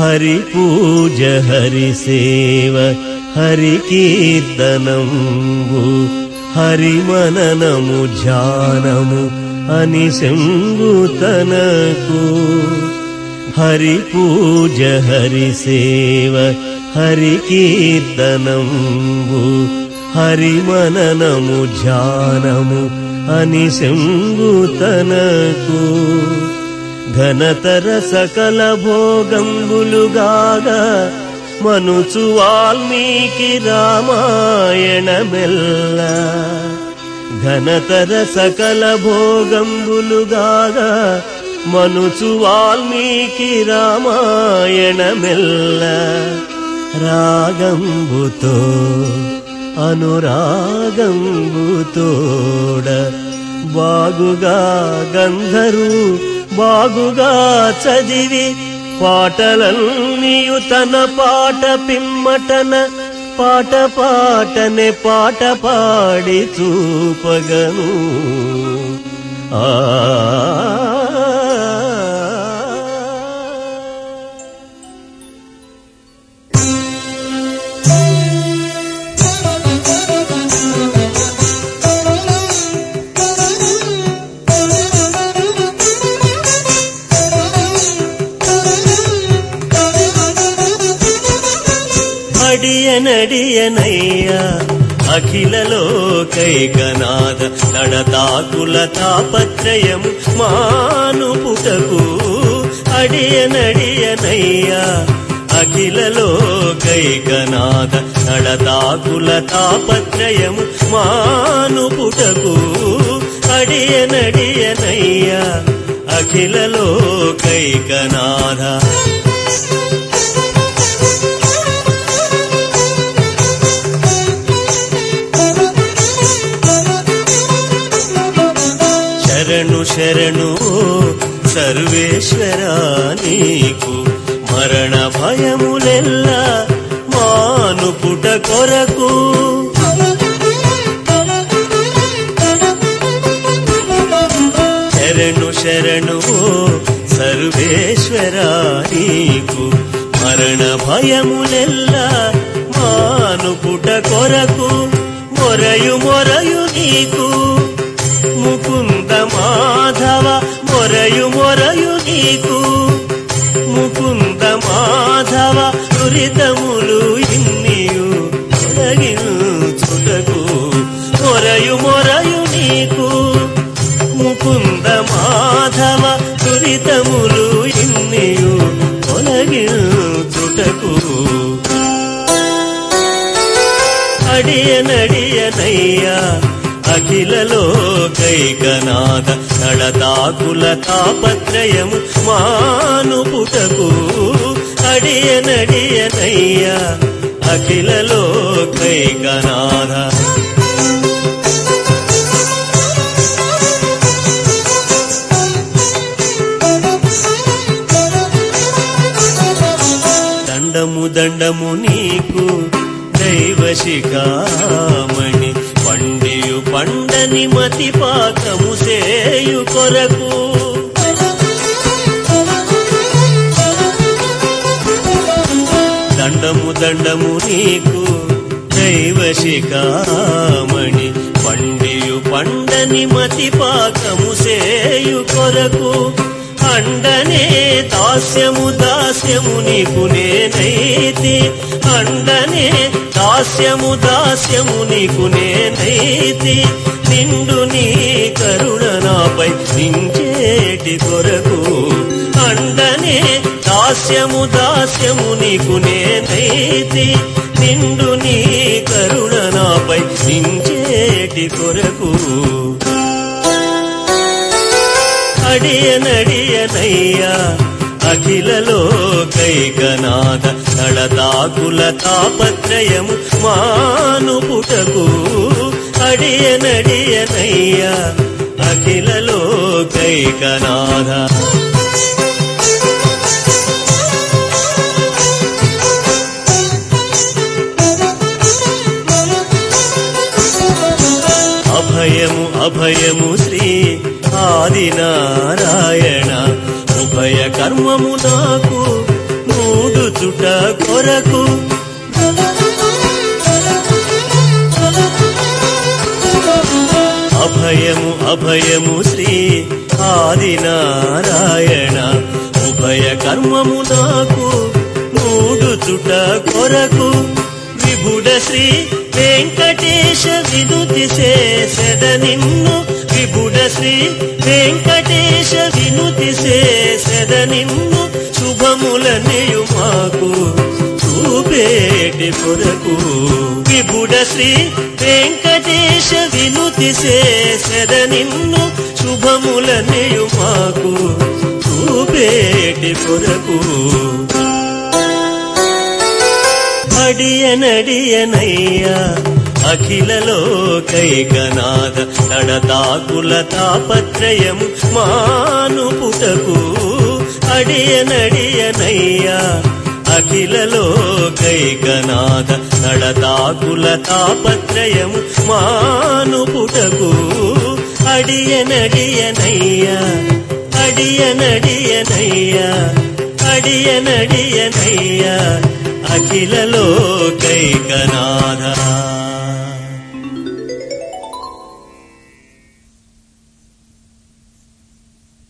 హరి పూజ హరి సేవ హరి కీర్తనంబు హరి మననము ధ్యానము అని శంభుతనకు హరి పూజ హరి సేవ హరి కీర్తనంబు హరి మననము ధ్యానము అని శంభుతనకు ఘనతర సకల భోగంబులుగాగా మనుచు వాల్మీకి రామాయణమెల్ల ఘనతర సకల భోగంబులుగాగా మనుచు వాల్మీకి రామాయణమెల్ల రాగంబుతో అనురాగంబుతోడ బాగుగా గంధరు బాగుగా చదివి పాటలన్నీయు తన పాట పిమ్మటన పాట పాటనే పాట పాడి చూపగను ఆ అడియనడియనయ్యా అఖిలలో కైకనాద నడతాకుల తాపత్రయము మానుపుటకు అడియనడియనయ్యా అఖిలలో కైకనాద నడతాకుల తాపత్రయము మానుపుటకు అడియనడియనయ్యా అఖిలలో కైకనాథ శరణు శరణు సర్వేశ్వర నీకు మరణ భయములెల్ల మానుపుట కొరకు శరణు శరణు సర్వేశ్వర నీకు మరణ భయములెల్ల మానుపుట కొరకు మొరయు మొరయు నీకు ముకుంద మాధవ మొరయు మొరయు నీకు ముకుంద మాధవ దురితములు ఇన్నియు తొలగించుటకు మొరయు మొరయు నీకు ముకుంద మాధవ దురితములు ఇన్నియు తొలగించుటకు అడియనడియనయ్యా అఖిలలో కైకనాథ నడతాకుల తాపత్రయము మానుపుటకు అడియనడియనయ్యా అఖిలలో కైకనాథ దండము దండము నీకు దైవ శిఖామణి పండియు పండని మతి పాకము సేయు కొరకు దండము దండము నీకు దైవ శిఖామణి పండియు పండని మతి పాకము సేయు కొరకు అండనే దాస్యము దాస్యము నీకు నేనైతి అండనే దాస్యము దాస్యము నీకు నేనైతి నిండు నీ కరుణ నాపై నించేటి కొరకు అండనే దాస్యము దాస్యము నీకు నేనైతి నిండు నీ కరుణ నాపై నించేటి కొరకు అడియనడియనయ్యా అఖిలలో కైకనాథ నడతాకుల తాపత్రయము మానుపుటకు అడియనడియనయ్యా అఖిలలో కైకనాథ అభయము అభయము శ్రీ ఆదినారాయణ ఉభయ కర్మము నాకు మూడు చుట కొరకు అభయము అభయము శ్రీ ఆదినారాయణ ఉభయ కర్మము నాకు మూడు చుట కొరకు విభుడ శ్రీ వెంకటేశ వినుతి చేసెద నిన్ను విభుడ శ్రీ వెంకటేశ వినుతి చేసెద నిన్ను శుభములనియు మాకు చూపేటి కొరకు విభుడ శ్రీ వెంకటేశ వినుతి చేసెద నిన్ను శుభములనియు మాకు చూపేటి కొరకు అడియనడియనయ్యా అఖిలలోకైకనాథ తడతాకుల తాపత్రయం మానుపుటకు అడియనడియనయ్యా అఖిలలోకైకనాథ తడతాకుల తాపత్రయం మానుపుటకు అడియనడియనయ్యా అడియనడియనయ్యా అడియనడియనయ్యా అఖిలలోకైకనాథ